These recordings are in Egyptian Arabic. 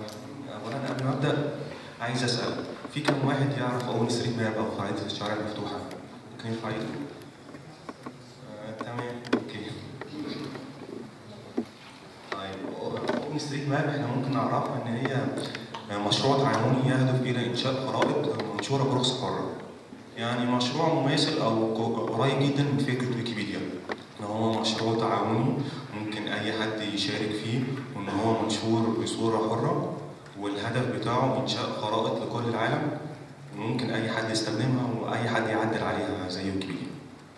اولا قبل ما ابدا عايز اسال في كم واحد يعرف اوبن ستريت ماب او خريطه الشوارع المفتوحه؟ ممكن يرفع ايده؟ آه، تمام اوكي طيب اوبن ستريت ماب احنا ممكن نعرفها ان هي مشروع تعاوني يهدف الى انشاء خرائط منشوره برخص حره يعني مشروع مماثل او قريب جدا من فكره ويكيبيديا ان هو مشروع تعاوني ممكن اي حد يشارك فيه وان هو منشور بصوره حره والهدف بتاعه انشاء خرائط لكل العالم وممكن اي حد يستخدمها واي حد يعدل عليها زي ويكيبيديا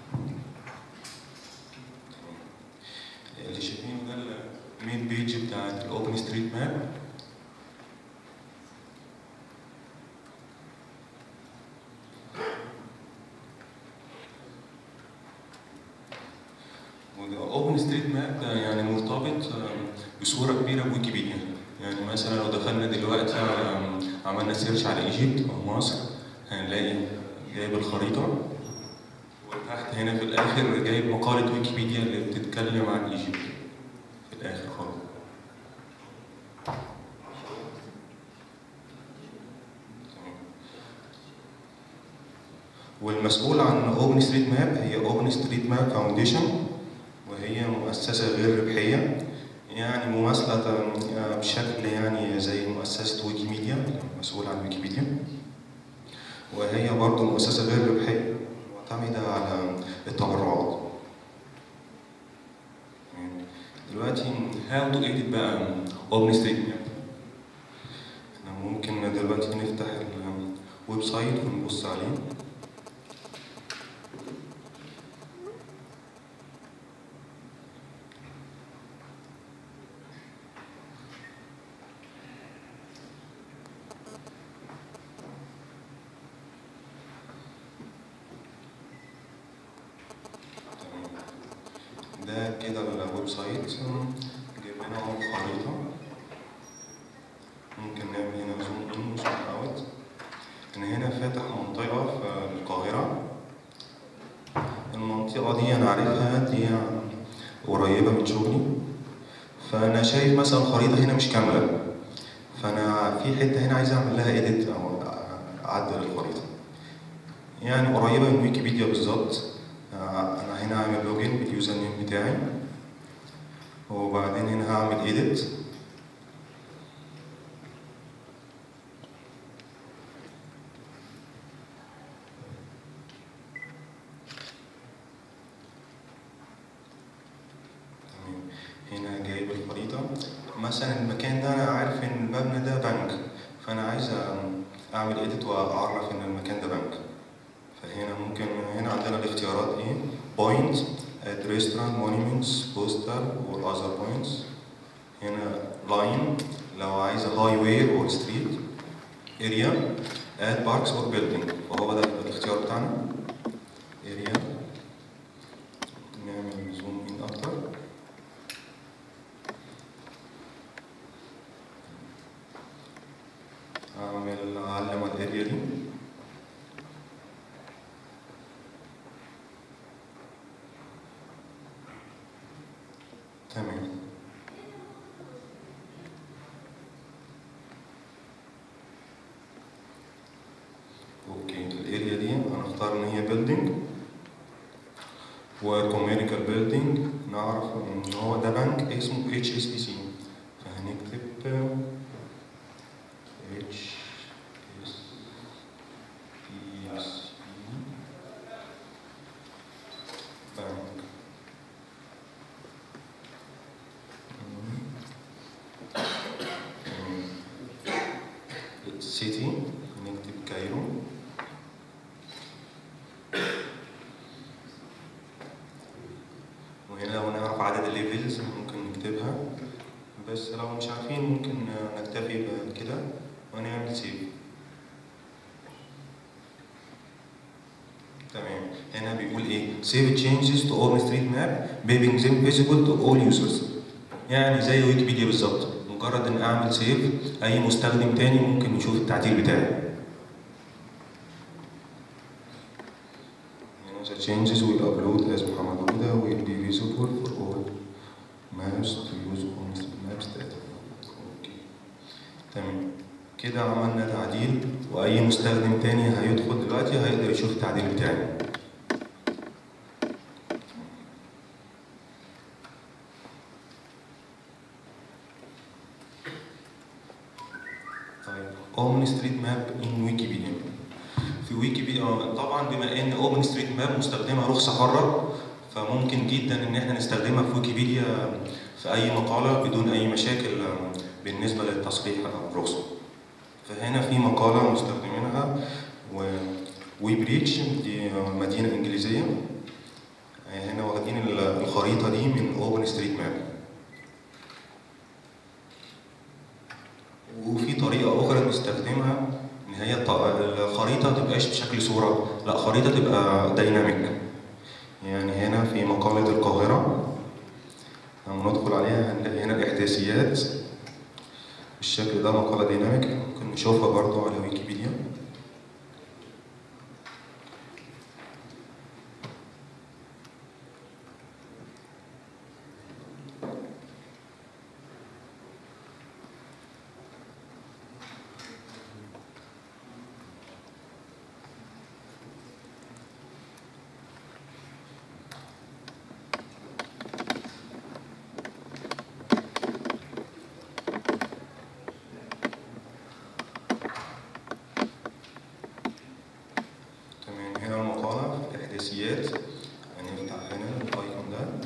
اللي شايفينه ده المين بيج بتاعت الاوبن ستريت ماب اوبن ستريت ماب ده يعني مرتبط بصوره كبيره بويكيبيديا يعني مثلا لو دخلنا دلوقتي عملنا سيرش على ايجيبت او مصر هنلاقي جايب الخريطه وتحت هنا في الاخر جايب مقاله ويكيبيديا اللي بتتكلم عن ايجيبت في الاخر خالص والمسؤول عن اوبن ستريت ماب هي اوبن ستريت ماب فاونديشن وهي مؤسسة غير ربحية يعني مماثلة بشكل يعني زي مؤسسة ويكيميديا المسؤول عن ويكيبيديا وهي برضه مؤسسة غير ربحية معتمدة على التبرعات دلوقتي هاو تو edit بقى اوبن ستريت ماب احنا ممكن دلوقتي نفتح الويب سايت ونبص عليه ده كده الويب سايت جايب لنا اهو الخريطة ممكن نعمل هنا زوم ان وزوم اوت انا هنا فاتح منطقة في القاهرة المنطقة دي أنا عارفها دي قريبة من شغلي فأنا شايف مثلا الخريطة هنا مش كاملة فأنا في حتة هنا عايز أعمل لها إيديت أو أعدل الخريطة يعني قريبة من ويكيبيديا بالظبط انا هنا هعمل لوجن باليوزر نيم بتاعي وبعدين هنا هعمل ايديت هنا جايب الخريطة مثلا المكان ده أنا عارف إن المبنى ده بنك فأنا عايز أعمل إيديت وأعرف إن المكان ده بنك فهنا ممكن هنا عندنا الاختيارات ايه point at restaurant monuments postal or other points هنا line لو عايز highway or street area at parks or building فهو ده الاختيار بتاعنا area نعمل زوم ان اكتر اعمل اعلم الاريا دي تمام اوكي الاريا دي هنختار ان هي بيلدينج وكوميريكال بيلدينج نعرف ان هو ده بنك اسمه اتش اس بي سي فهنكتب اتش اس بي سي بنك سيتي نكتب كايرو وهنا لو نعرف عدد الليفلز ممكن نكتبها بس لو مش عارفين ممكن نكتفي بكده ونعمل سيف تمام هنا بيقول ايه save changes to open street map making them visible to all users يعني زي ويكيبيديا بالظبط مجرد ان اعمل سيف اي مستخدم تاني ممكن يشوف التعديل بتاعي The changes will upload as Muhammad Huda will be visible for all maps to use on maps data. Okay. تمام كده عملنا تعديل واي مستخدم تاني هيدخل دلوقتي هيقدر يشوف التعديل بتاعي طيب اوبن ستريت ماب ان ويكيبيديا في ويكيبيديا طبعا بما ان اوبن ستريت ماب مستخدمه رخصه حره فممكن جدا ان احنا نستخدمها في ويكيبيديا في اي مقاله بدون اي مشاكل بالنسبه للتصريح او الرخصه فهنا في مقاله مستخدمينها و وي بريتش دي مدينه انجليزيه هنا واخدين الخريطه دي من اوبن ستريت ماب وفي طريقه اخرى نستخدمها ان هي الخريطه تبقاش بشكل صوره لا خريطه تبقى دايناميك يعني هنا في مقاله القاهره لما ندخل عليها هنلاقي هنا الاحداثيات بالشكل ده مقاله دايناميك ممكن نشوفها برضو على ويكيبيديا تمام هنا المقالة في الإحداثيات هنفتح هنا الأيكون ده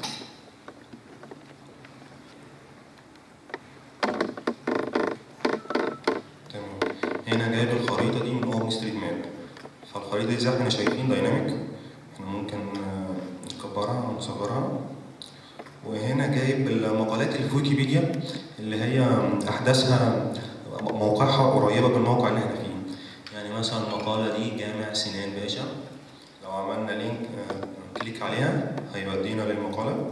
تمام هنا جايب الخريطة دي من أوبن ستريت ماب فالخريطة دي زي ما احنا شايفين دايناميك احنا ممكن آه، نكبرها أو نصغرها وهنا جايب المقالات اللي في ويكيبيديا اللي هي أحداثها موقعها قريبة بالموقع اللي احنا فيه يعني مثلا المقالة دي جامع سنان باشا لو عملنا لينك آه، كليك عليها هيودينا للمقالة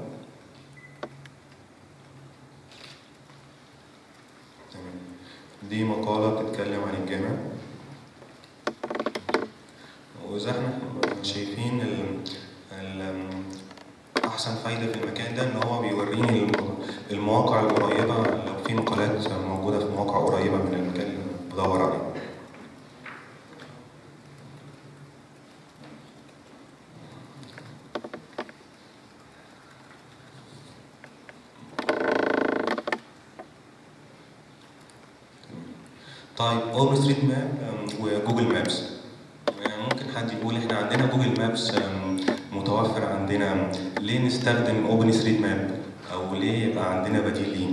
تمام دي مقالة بتتكلم عن الجامع وزي احنا شايفين ال ال أحسن فايدة في المكان ده إن هو بيوريني الم- المواقع القريبة لو في مقالات موجودة في مواقع قريبة من المكان اللي بدور عليه. طيب اوبن ستريت ماب وجوجل مابس ممكن حد يقول احنا عندنا جوجل مابس أم، متوفر عندنا ليه نستخدم اوبن ستريت ماب او ليه يبقى عندنا بديل ليه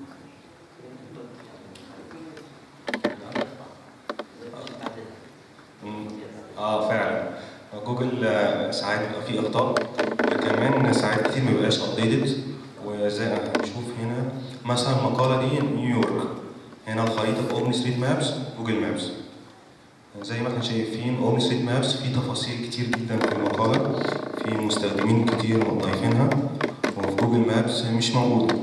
مم. اه فعلا جوجل آه، ساعات بيبقى فيه اخطاء وكمان ساعات كتير ما بيبقاش ابديتد وزي ما هنشوف هنا مثلا المقاله دي نيويورك هنا الخريطه في اوبن ستريت مابس جوجل مابس زي ما احنا شايفين اوبن ستريت مابس فيه تفاصيل كتير جدا في المقاله في مستخدمين كتير مضايفينها وفي جوجل مابس مش موجوده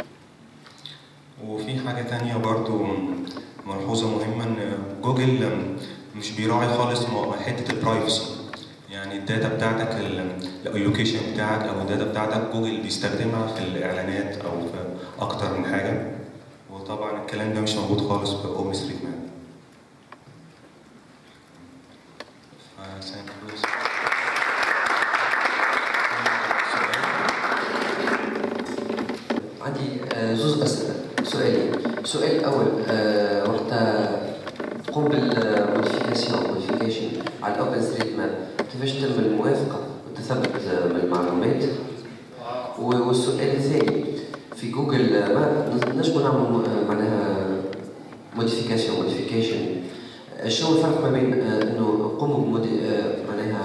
وفي حاجه تانية برضو ملحوظه مهمه ان جوجل مش بيراعي خالص مو- حته البرايفسي يعني الداتا بتاعتك ال- اللوكيشن بتاعك او الداتا بتاعتك جوجل بيستخدمها في الاعلانات او في اكتر من حاجه وطبعا الكلام ده مش موجود خالص في اوبن ستريت ماب فتhank you. عندي آه، زوز أسئلة سؤالين السؤال الأول آه، وقت تقوم بالموديفيكاسيون موديفيكيشن على الأوبن ستريت ماب كيفاش تم الموافقة والتثبت آه، من المعلومات و- والسؤال الثاني في جوجل آه، ماب نجم نعمل م- آه، معناها موديفيكاسيون موديفيكيشن شنو الفرق ما بين آه، انه نقوموا بمودي آه، معناها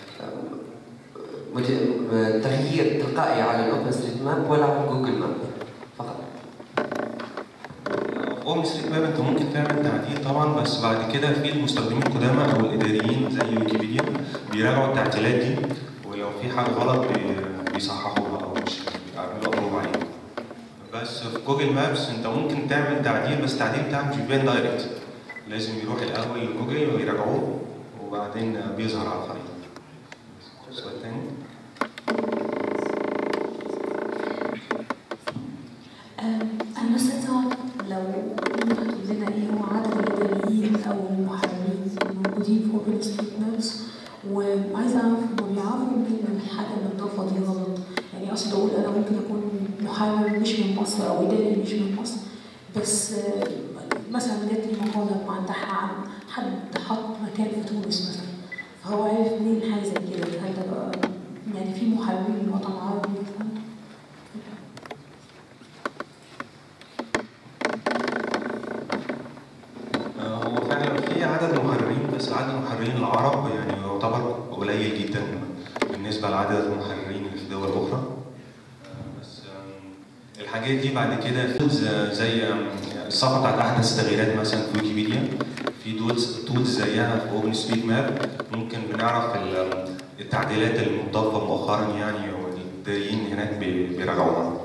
مودي- آه، تغيير تلقائي على الاوبن ستريت ماب ولا على جوجل ماب فقط اوبن ستريت ماب انت ممكن تعمل تعديل طبعا بس بعد كده في المستخدمين القدامى او الاداريين زي ويكيبيديا بيراجعوا التعديلات دي ولو في حاجه غلط بي- بيصححوها او مش بيعملوا ابروف عليها بس في جوجل مابس انت ممكن تعمل تعديل بس التعديل بتاعك مش بيبان دايركت لازم يروح الاول لجوجل ويراجعوه وبعدين بيظهر على الخريطه السؤال الثاني أم، أنا بس عايزة أعرف لو أنتوا لنا ايه هو عدد الاداريين او المحررين الموجودين في اوبن ستريت مابس وعايزه اعرف هم بيعرفوا منين الحاجه المضافه دي غلط يعني اقصد اقول انا ممكن اكون محرر مش من مصر او اداري مش من مصر بس آه، مثلا جات لي مقاله معدحه عن حد حط مكان في تونس مثلا فهو عارف منين حاجه زي كده هل ده بقى يعني في محررين من الوطن العربي آه، هو فعلا في عدد محررين بس عدد المحررين العرب يعني يعتبر قليل جدا بالنسبة لعدد المحررين اللي في دول أخرى آه، بس آم، الحاجات دي بعد كده تولز زي آم، الصفحة بتاعت أحدث التغييرات مثلا في ويكيبيديا في تولز تولز زيها في أوبن ستريت ماب ممكن بنعرف ال- التعديلات المضافة مؤخرا يعني والداريين هناك بي- بيراجعوها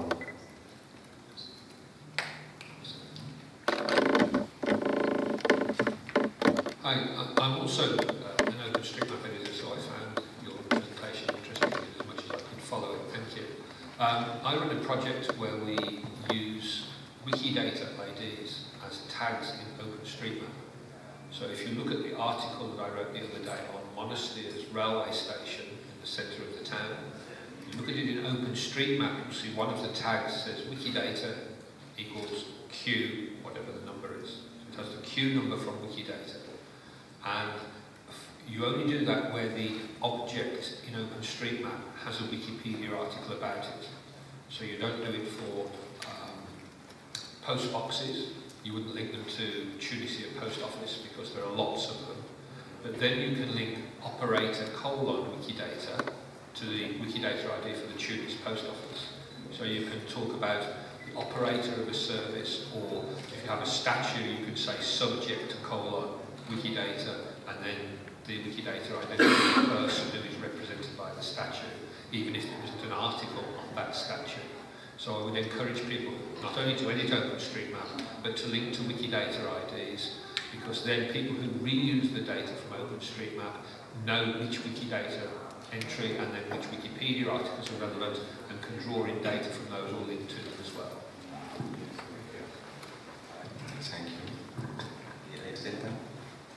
Hi, I- I'm also uh, an OpenStreetMap editor, so I found your presentation interesting as much as I could follow it. Thank you. Um, I run a project where we use Wikidata IDs as tags in OpenStreetMap. So if you look at the article that I wrote the other day on Monasters railway station in the centre of the town, you look at it in OpenStreetMap, you'll see one of the tags says Wikidata equals Q, whatever the number is. So it has the Q number from Wikidata. And you only do that where the object in OpenStreetMap has a Wikipedia article about it. So you don't do it for um, post boxes. You wouldn't link them to Tunisia Post Office because there are lots of them. But then you can link operator colon Wikidata to the Wikidata ID for the Tunis Post Office. So you can talk about the operator of a service, or if you have a statue, you could say subject colon Wikidata, and then the Wikidata identifies the person who is represented by the statue, even if there isn't an article on that statue. So I would encourage people not only to edit OpenStreetMap, but to link to Wikidata IDs, because then people who reuse the data from OpenStreetMap know which Wikidata entry and then which Wikipedia articles are relevant and can draw in data from those or link to them as well. Thank you. Yeah, is it done?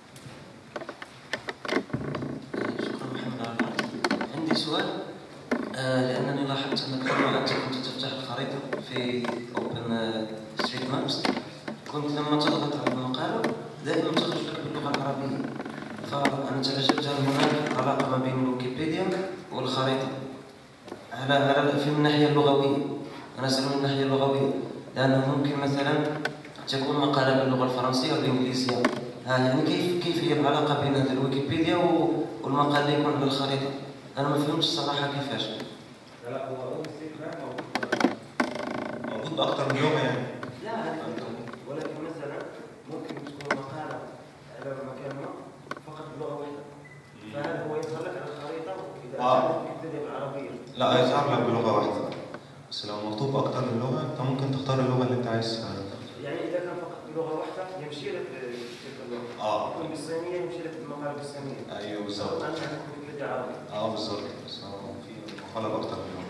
شكرا محمد على الوقت. عندي سؤال آه، لأنني لاحظت أنك لما أنت كنت تفتح الخريطة في أوبن ستريت مابس كنت لما تضغط على المقالة دائما تخرج لك باللغة العربية فأنا تعجبت هل هناك علاقة ما بين الويكيبيديا والخريطة على على في الناحية اللغوية أنا أسأل من الناحية اللغوية لأنه ممكن مثلا تكون مقالة باللغة الفرنسية أو الإنجليزية ها يعني كيف كيف هي العلاقة بين هذا الويكيبيديا و- والمقال اللي يكون على الخريطة أنا ما فهمتش الصراحة كيفاش لا هو اول ستيت ماب موجود موجود بأكتر من لغة يعني لا ولكن مثلا ممكن تكون مقالة على مكان ما فقط بلغة واحدة فهل هو يظهر لك على الخريطة إذا آه. كتبت بالعربية لا يظهر لك بلغة واحدة بس لو مكتوب أكتر من لغة أنت ممكن تختار اللغة اللي أنت عايز يعني إذا كان فقط بلغة واحدة يمشي لك تلك اللغة آه يكون بالصينية يمشي لك المقال بالصينية أيوه سواء بالظبط أنت عندك ويكيبيديا عربي اه بالظبط بس هو في مقالة بأكتر من لغة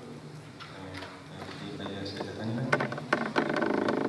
تمام في أي أسئلة تانية؟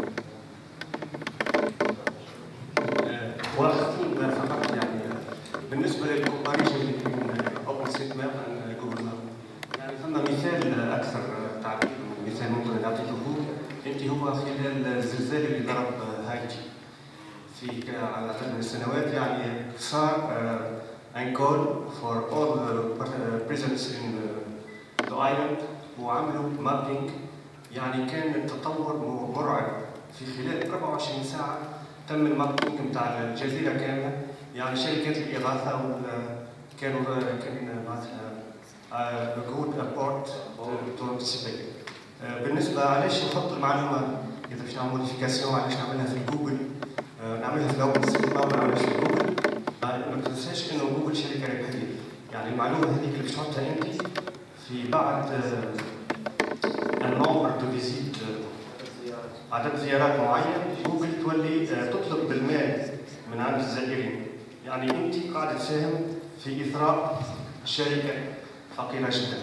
واختم فقط يعني بالنسبه للكومباريشن بين اوبن ستريت ماب وجوجل ماب يعني ثم مثال اكثر تعقيد مثال ممكن نعطيكه انت هو خلال الزلزال اللي ضرب هايتي في على عدد من السنوات يعني صار ان كول فور اول بريزنس ان ذا ايلاند وعملوا مابينج يعني كان التطور مرعب في خلال 24 ساعه تم الماركتينج بتاع الجزيره كامله يعني شركات الاغاثه وال- كانوا كان معناتها جود ابورت تو participate. آه، بالنسبه علاش نحط المعلومه اذا باش نعمل موديفيكاسيون علاش نعملها في جوجل آه، نعملها في الاول سيستم ما نعملهاش في جوجل آه، ما تنساش انه جوجل شركه ربحيه يعني المعلومه هذيك اللي باش تحطها انت في بعد النمبر دو فيزيت عدد زيارات معين جوجل تولي آه، تطلب بالمال من عند الزائرين يعني انت قاعده تساهم في اثراء شركه فقيره جدا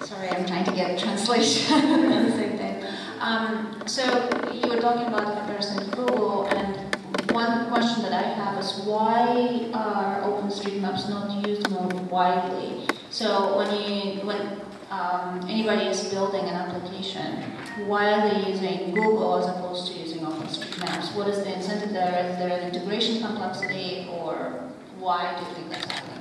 Sorry, I'm trying to get translation at the same time. Um, so you were talking about comparison to Google, and one question that I have is why are OpenStreetMaps not used more widely? So when you when um, anybody is building an application, why are they using Google as opposed to using OpenStreetMaps? What is the incentive there? Is there an integration complexity, or why do you think that's happening?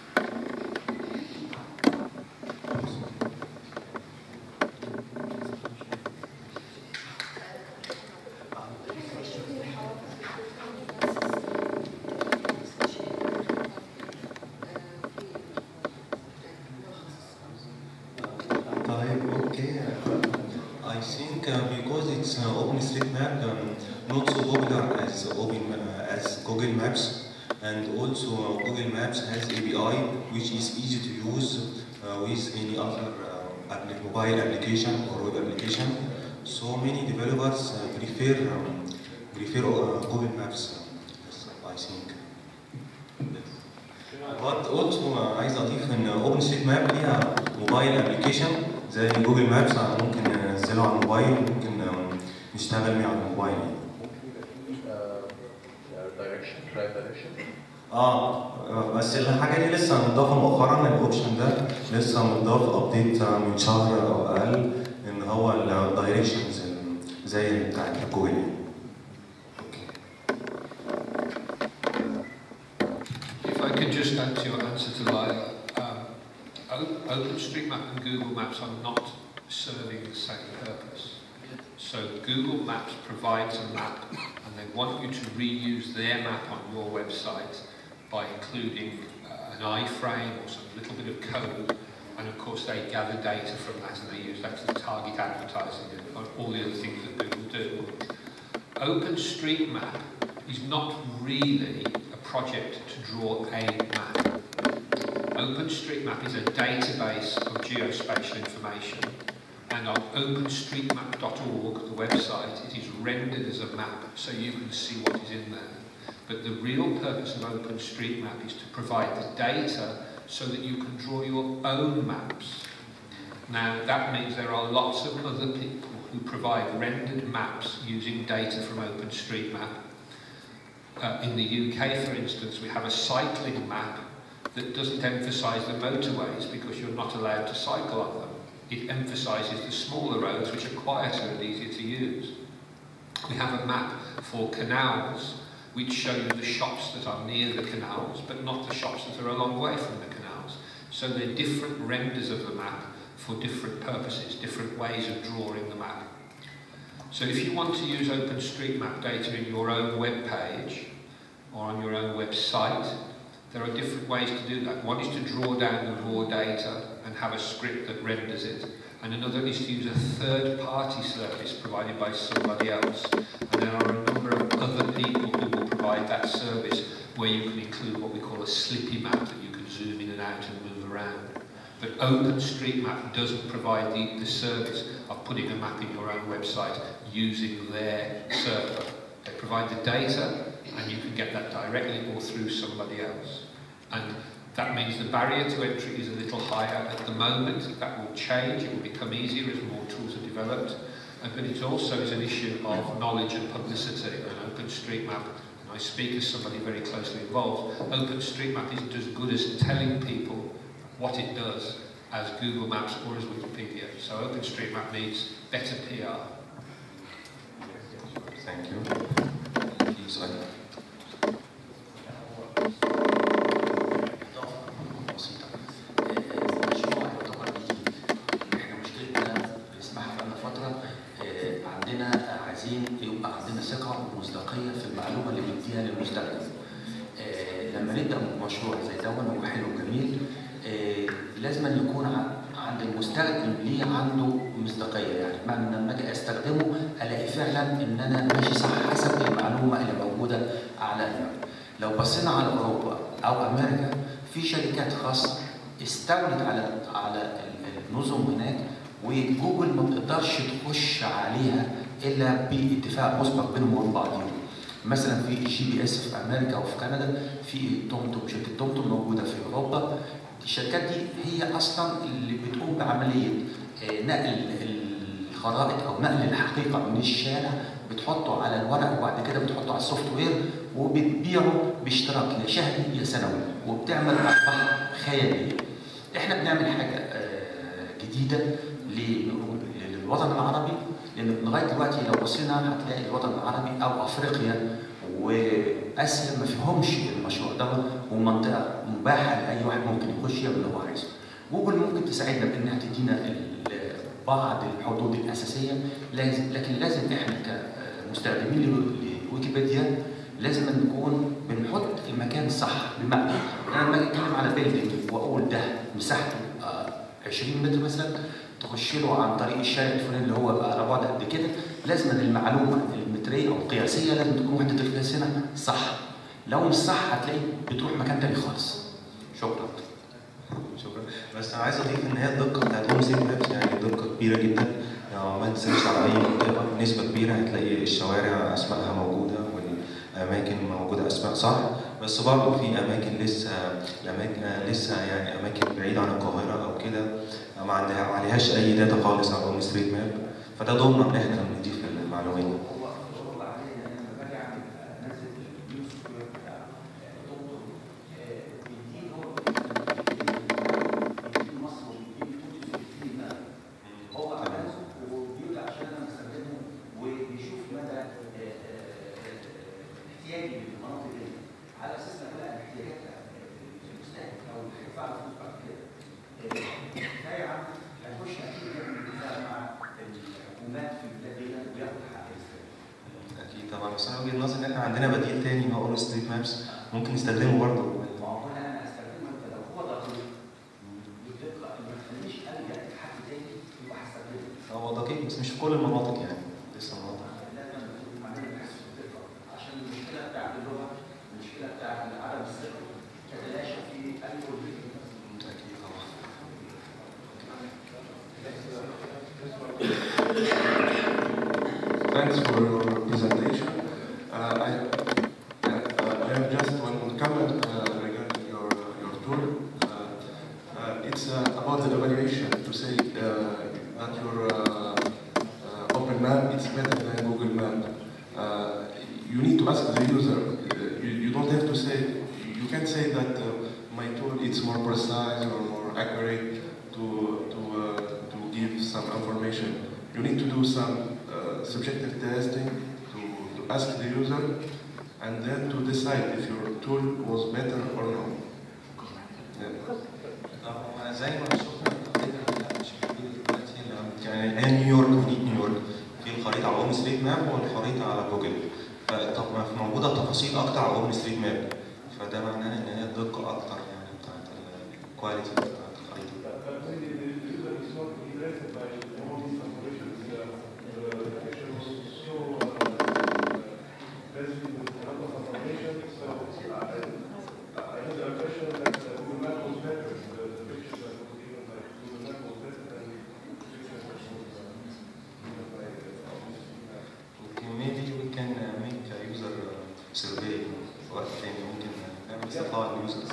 طيب okay I think uh, because it's uh, OpenStreetMap um, not so popular as Open uh, as Google Maps and also uh, Google Maps has API which is easy to use uh, with any other uh, appli- mobile application or web application so many developers uh, prefer um, prefer uh, Google Maps uh, I think But also uh, عايز اضيف ان اوبن ستريت ماب ليها موبايل ابلكيشن زي جوجل مابس ممكن ننزله على الموبايل ممكن um, نشتغل بيه على الموبايل direction, right direction. اه بس الحاجه دي لسه متضافه مؤخرا الاوبشن ده لسه متضاف ابديت من شهر او اقل ان هو الدايركشنز زي بتاعت جوجل If I could just add to your answer to Lila, um, O- OpenStreetMap and Google Maps are not serving the same purpose. So Google Maps provides a map and they want you to reuse their map on your website by including uh, an iframe or some little bit of code and of course they gather data from that and they use that to target advertising and all the other things that Google do. OpenStreetMap is not really a project to draw a map. OpenStreetMap is a database of geospatial information and on openstreetmap.org, the website, it is rendered as a map so you can see what is in there. But the real purpose of OpenStreetMap is to provide the data so that you can draw your own maps. Now, that means there are lots of other people who provide rendered maps using data from OpenStreetMap. Uh, in the UK, for instance, we have a cycling map that doesn't emphasise the motorways because you're not allowed to cycle on them. It emphasises the smaller roads which are quieter and easier to use. We have a map for canals which show you the shops that are near the canals but not the shops that are a long way from the canals. So they're different renders of the map for different purposes, different ways of drawing the map. So if you want to use OpenStreetMap data in your own web page or on your own website, there are different ways to do that. One is to draw down the raw data and have a script that renders it. And another is to use a third-party service provided by somebody else. And there are a number of other people who will provide that service where you can include what we call a slippy map that you can zoom in and out and move around. But OpenStreetMap doesn't provide the, the service of putting a map in your own website using their server. They provide the data and you can get that directly or through somebody else. And that means the barrier to entry is a little higher at the moment. That will change, it will become easier as more tools are developed. Uh, but it also is an issue of knowledge and publicity. And OpenStreetMap, and I speak as somebody very closely involved, OpenStreetMap isn't as good as telling people what it does as Google Maps or as Wikipedia. So OpenStreetMap needs better PR. Thank you. في سؤال بسيطة المشروع يعتبر جديد احنا مشكلتنا نسمعها بقالنا فترة آه، عندنا عايزين يبقى عندنا ثقة ومصداقية في المعلومة اللي بنديها للمستخدم آه، لما نبدأ مشروع زي ده هو حلو وجميل آه، لازم أن يكون ع- عند المستخدم ليه عنده مصداقية يعني بمعنى ان لما اجي استخدمه الاقي فعلا ان انا ماشي صح حسب المعلومة اللي موجودة على الماب لو بصينا على اوروبا او امريكا في شركات خاصة استولت على على ال- النظم هناك وجوجل ما بتقدرش تخش عليها الا باتفاق مسبق بينهم وبين بعضهم مثلا في جي بي اس في امريكا وفي كندا في توم توم شركه توم توم موجوده في اوروبا الشركات دي هي اصلا اللي بتقوم بعمليه آه، نقل الخرائط او نقل الحقيقه من الشارع بتحطه على الورق وبعد كده بتحطه على السوفت وير وبتبيعه باشتراك يا شهري يا سنوي وبتعمل ارباح خياليه. احنا بنعمل حاجه آه، جديده ل- للوطن العربي لان لغايه دلوقتي لو بصينا هتلاقي الوطن العربي او افريقيا واسيا ما فيهمش المشروع ده ومنطقه مباحه لاي واحد ممكن يخش يعمل اللي هو عايزه. جوجل ممكن تساعدنا بانها تدينا ال- بعض الحدود الاساسيه لازم لكن لازم احنا كمستخدمين لو- لويكيبيديا لازم نكون بنحط المكان صح بمعنى انا لما اجي اتكلم على بيلدينج واقول ده مساحته آه، 20 متر مثلا تخش له عن طريق الشارع الفلاني اللي هو بقى على بعد قد كده لازم أن المعلومه المتريه او القياسيه لازم تكون وحده القياس هنا صح لو مش صح هتلاقيه بتروح مكان تاني خالص شكرا شكرا بس انا عايز اضيف ان هي الدقه بتاعت هوم سيت مابس يعني دقه كبيره جدا لو عملت سيرش على اي منطقه بنسبه كبيره هتلاقي الشوارع اسمائها موجوده والاماكن موجوده اسماء صح بس برضه في اماكن لسه الاماكن لسه يعني اماكن بعيده عن القاهره او كده ما عندها ما عليهاش اي داتا خالص على هوم ستريت ماب فده دورنا ان احنا نضيف المعلومات دي. هو عمله وبيقول عشان انا بستخدمه وبيشوف مدى آه، آه، احتياجي للمناطق دي على اساس ان بقى احتياجات المستهلك او اللي هيدفع له فلوس بعد كده. آه، كفايه عم هيخش اكيد يعمل اتفاق مع الحكومات في البلاد دي وياخد حق الاستهلاك. اكيد طبعا بس انا وجهه نظري ان احنا عندنا بديل تاني هو هوم ستريت مابس ممكن نستخدمه برضه ما هو انا هستخدمه انت لو هو دقيق وتقرا ما تخليش الجا لحد تاني يبقى هستخدمه. هو دقيق بس مش في كل المناطق يعني لسه مناطق لازم نكون عندنا بحث في الفكرة عشان المشكلة بتاعت اللغة المشكلة بتاعت عدم الثقة تتلاشى في أي وظيفة اكيد طبعا Thanks for your presentation. Uh, I, uh, I have just one comment uh, regarding your, your tool. Uh, uh, it's uh, about the evaluation to say uh, that your uh, uh, Open Map is better than Google Map. Uh, you need to ask the user. Uh, You, you don't have to say, you can say that uh, my tool is more precise or more accurate to, to, uh, to give some information. You need to do some uh, subjective testing to, to ask the user and then to decide if your tool was better or not. Yeah. طب هو زي ما شفنا الخريطة لا مش موجودة دلوقتي لا. يعني هي نيويورك مدينة نيويورك في الخريطة على اوبن ستريت ماب والخريطة على جوجل فطب ما موجودة تفاصيل أكتر على اوبن ستريت ماب فده معناه إن هي دقة أكتر يعني بتاعت الكواليتي بتاعت الخريطة Okay, maybe we can uh, make a user uh, survey في وقت تاني ممكن نعمل استطلاع اليوزرز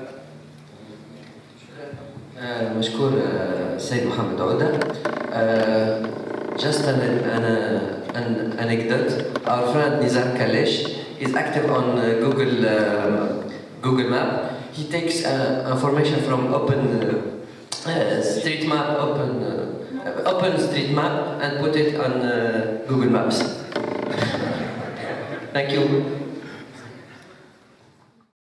آه، مشكور آه، سيد محمد عودة آه، just an, an, an anecdote our friend Nizar Kalesh is active on uh, Google um, Google Map he takes uh, information from open uh, uh, street map open uh, open street map and put it on uh, Google Maps thank you